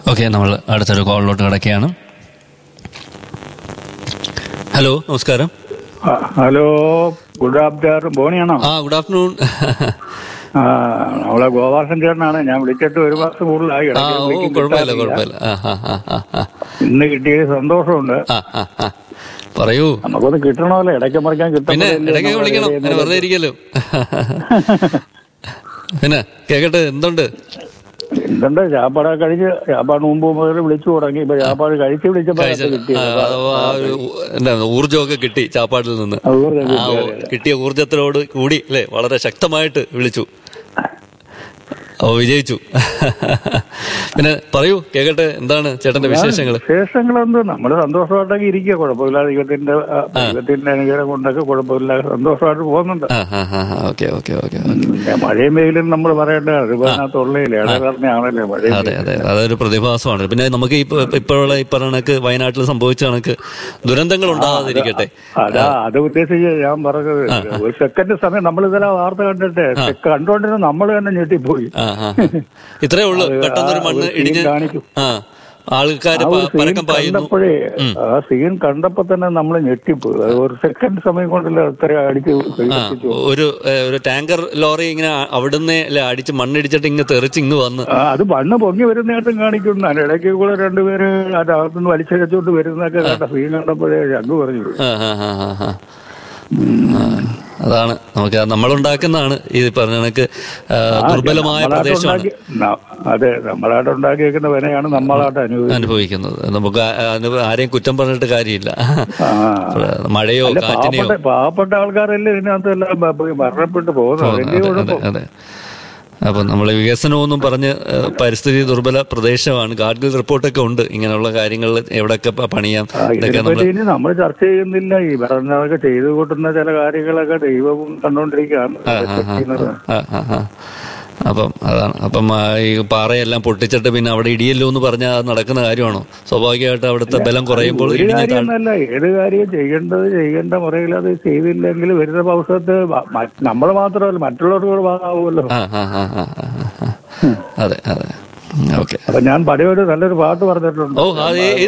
Okay നമ്മൾ അടുത്തൊരു കോളിലോട്ട് കിടക്കുകയാണ് ഹലോ നമസ്കാരം ആ, ഹലോ ഗുഡ് ആഫ്റ്റർ ബോണിയാണോ ആ ഗുഡ് ആഫ്റ്റർനൂൺ ആ നമ്മളെ ഗോപാലൻ ചേട്ടനാണ് ഞാൻ വിളിച്ചിട്ട് ഒരു മാസം കൂടുതലായി ആ ഇടയ്ക്ക് ഓ വിളിക്കും, കുഴപ്പമില്ല കിട്ടാറില്ല. കുഴപ്പമില്ല ആ ആ ആ ആ ആ ഇന്ന് കിട്ടിയത് സന്തോഷമുണ്ട് ആ ആ ആ പറയൂ നമുക്കൊന്ന് കിട്ടണമല്ലോ ഇടയ്ക്ക് മറിക്കാൻ പിന്നെ ഇടയ്ക്കൊക്കെ വിളിക്കണം അങ്ങനെ വെറുതെ ഇരിക്കല്ലോ പിന്നെ കേക്കട്ടെ എന്തുണ്ട് എന്തുണ്ട് ചാപ്പാട് കഴിച്ച് ചാപ്പാട് മുമ്പ് മുതൽ വിളിച്ചു തുടങ്ങി ഇപ്പൊ ചാപ്പാട് കഴിച്ച് വിളിച്ചപ്പോ കഴിച്ച കിട്ടിയത് ആ, അഥവാ ആ ഒരു എന്താ ഊർജമൊക്കെ കിട്ടി ചാപ്പാടിൽ നിന്ന് ആ, ഊർജ്ജം ആ ഓ, കിട്ടിയ ഊർജത്തിനോട് കൂടി അല്ലേ വളരെ ശക്തമായിട്ട് വിളിച്ചു ഓ വിജയിച്ചു പിന്നെ പറയൂ കേക്കട്ടെ എന്താണ് ചേട്ടന്റെ വിശേഷങ്ങൾ വിശേഷങ്ങളെന്ത് നമ്മള് സന്തോഷമായിട്ടൊക്കെ ഇരിക്കുക കുഴപ്പമില്ല ദൈവത്തിന്റെ ആ, ദൈവത്തിന്റെ അനുഗ്രഹം കൊണ്ടൊക്കെ കുഴപ്പമില്ല സന്തോഷമായിട്ട് പോകുന്നുണ്ട് ആ ആ ആ ഓക്കെ ഓക്കെ ഓക്കെ പിന്നെ മഴയും വെയിലും നമ്മൾ പറയേണ്ട അതിനകത്തുള്ളതില്ലേ ഇടകറിഞ്ഞാണല്ലേ മഴയും അതെ അതെ അതൊരു പ്രതിഭാസമാണ് പിന്നെ നമുക്ക് ഇപ്പൊ ഇപ്പോഴുള്ള ഈ പറഞ്ഞ കണക്ക് വയനാട്ടിൽ സംഭവിച്ച കണക്ക് ദുരന്തങ്ങൾ ഉണ്ടാകാതിരിക്കട്ടെ അതാ അത് ഉദ്ദേശിച്ച് ഞാൻ പറഞ്ഞത് ഒരു സെക്കൻഡ് സമയം നമ്മൾ ഇന്നലെ വാർത്ത കണ്ടിട്ട് കണ്ടോണ്ടിരുന്ന നമ്മൾ തന്നെ ഞെട്ടിപ്പോയി ആ ആ ആ. ഇത്രേ ഉള്ളൂ പെട്ടെന്നൊരു മണ്ണ് സീൻ ഇടിഞ്ഞ് കാണിക്കും ആ ആൾക്കാര് ആ ഒരു പ- സീൻ പരക്കം പായുന്നു കണ്ടപ്പോഴേ ആ സീൻ കണ്ടപ്പോ തന്നെ നമ്മൾ ഞെട്ടിപ്പോയി അത് ഒരു സെക്കൻഡ് സമയം കൊണ്ടല്ല അത്ര അടിച്ച് ആ എത്തിച്ചു. ഒരു ഏ, ഒരു ടാങ്കർ ലോറി ഇങ്ങനെ അവിടുന്ന് അല്ലെ അടിച്ച് മണ്ണിടിച്ചിട്ട് ഇങ്ങ് തെറിച്ച് ഇങ്ങ് വന്ന് ആ, അത് മണ്ണ് പൊങ്ങി വരുന്നതായിട്ടും കാണിക്കുന്നു അതിന്റെ ഇടയ്ക്ക് കൂടെ രണ്ടുപേര് അതിനകത്തുനിന്ന് വലിച്ചഴിച്ചോണ്ട് വരുന്നതൊക്കെ കണ്ട സീൻ കണ്ടപ്പോഴേ ഞങ്ങൾ പറഞ്ഞു ആ, ആ, ആ, ആ, ആ. ആ, അതാണ് നമുക്ക് നമ്മളുണ്ടാക്കുന്നതാണ് ഈ പറഞ്ഞ കണക്ക് ആ, ദുർബലമായ പ്രദേശമാണ് നമ്മളായിട്ടുണ്ടാക്കി- ന- അതെ നമ്മളായിട്ട് ഉണ്ടാക്കിയേക്കുന്ന വിനയാണ് നമ്മളായിട്ട് അനുഭവിക്കുന്നത് അനുഭവിക്കുന്നത് നമുക്ക് ആ- ആ- ആരെയും കുറ്റം പറഞ്ഞിട്ട് കാര്യമില്ല ആ. മഴയോ അല്ല, കാറ്റിനെയോ പാവപ്പെട്ട പാവപ്പെട്ട ആൾക്കാരല്ലേ ഇതിനകത്ത് എല്ലാം ബ- ബ- മരണപ്പെട്ടു പോകുന്നത് അതിന്റെ അതെ അതെ കുഴപ്പം അതെ അപ്പൊ നമ്മൾ വികസനമൊന്നും പറഞ്ഞ് ഏഹ്, പരിസ്ഥിതി ദുർബല പ്രദേശമാണ് ഗാഡ്ഗിൽ റിപ്പോർട്ടൊക്കെ ഉണ്ട് ഇങ്ങനെയുള്ള കാര്യങ്ങളിൽ എവിടെയൊക്കെ പ- പണിയാം ആ, ഇതൊക്കെ നമ്മൾ ഇതിനെപ്പറ്റി ഇനി നമ്മൾ ചർച്ച ചെയ്യുന്നില്ല ഈ പറഞ്ഞതൊക്കെ ചെയ്തു കൂട്ടുന്ന ചില കാര്യങ്ങളൊക്കെ ദൈവവും കണ്ടുകൊണ്ടിരിക്കുകയാണ് അതൊക്കെ ചെയ്യുന്നത്. ആ, ആ, ആ. അപ്പം അതാണ് അപ്പം ആ, ഈ പാറയെല്ലാം പൊട്ടിച്ചിട്ട് പിന്നെ അവിടെ ഇടിയല്ലോ എന്ന് പറഞ്ഞാൽ അത് നടക്കുന്ന കാര്യമാണോ സ്വാഭാവികമായിട്ട് അവിടുത്തെ ബലം കുറയുമ്പോൾ ഒരു ഇടിഞ്ഞ് താഴ് കാര്യമൊന്നല്ല ഏത് കാര്യം ചെയ്യേണ്ടത് ചെയ്യേണ്ട മുറയിൽ അത് ചെയ്തില്ലെങ്കിൽ വരുന്ന ഭവിഷ്യത്ത് നമ്മൾ മാത്രമല്ല മറ്റുള്ളവർക്ക് കൂടെ ഭാഗമാവുമല്ലോ ആ ആ ആ ആ ആ, ആ. അതെ അതെ ഓക്കെ അപ്പൊ ഞാൻ പഴയൊരു നല്ലൊരു പാട്ട് പറഞ്ഞിട്ടുണ്ട് ഓ അത് ഈ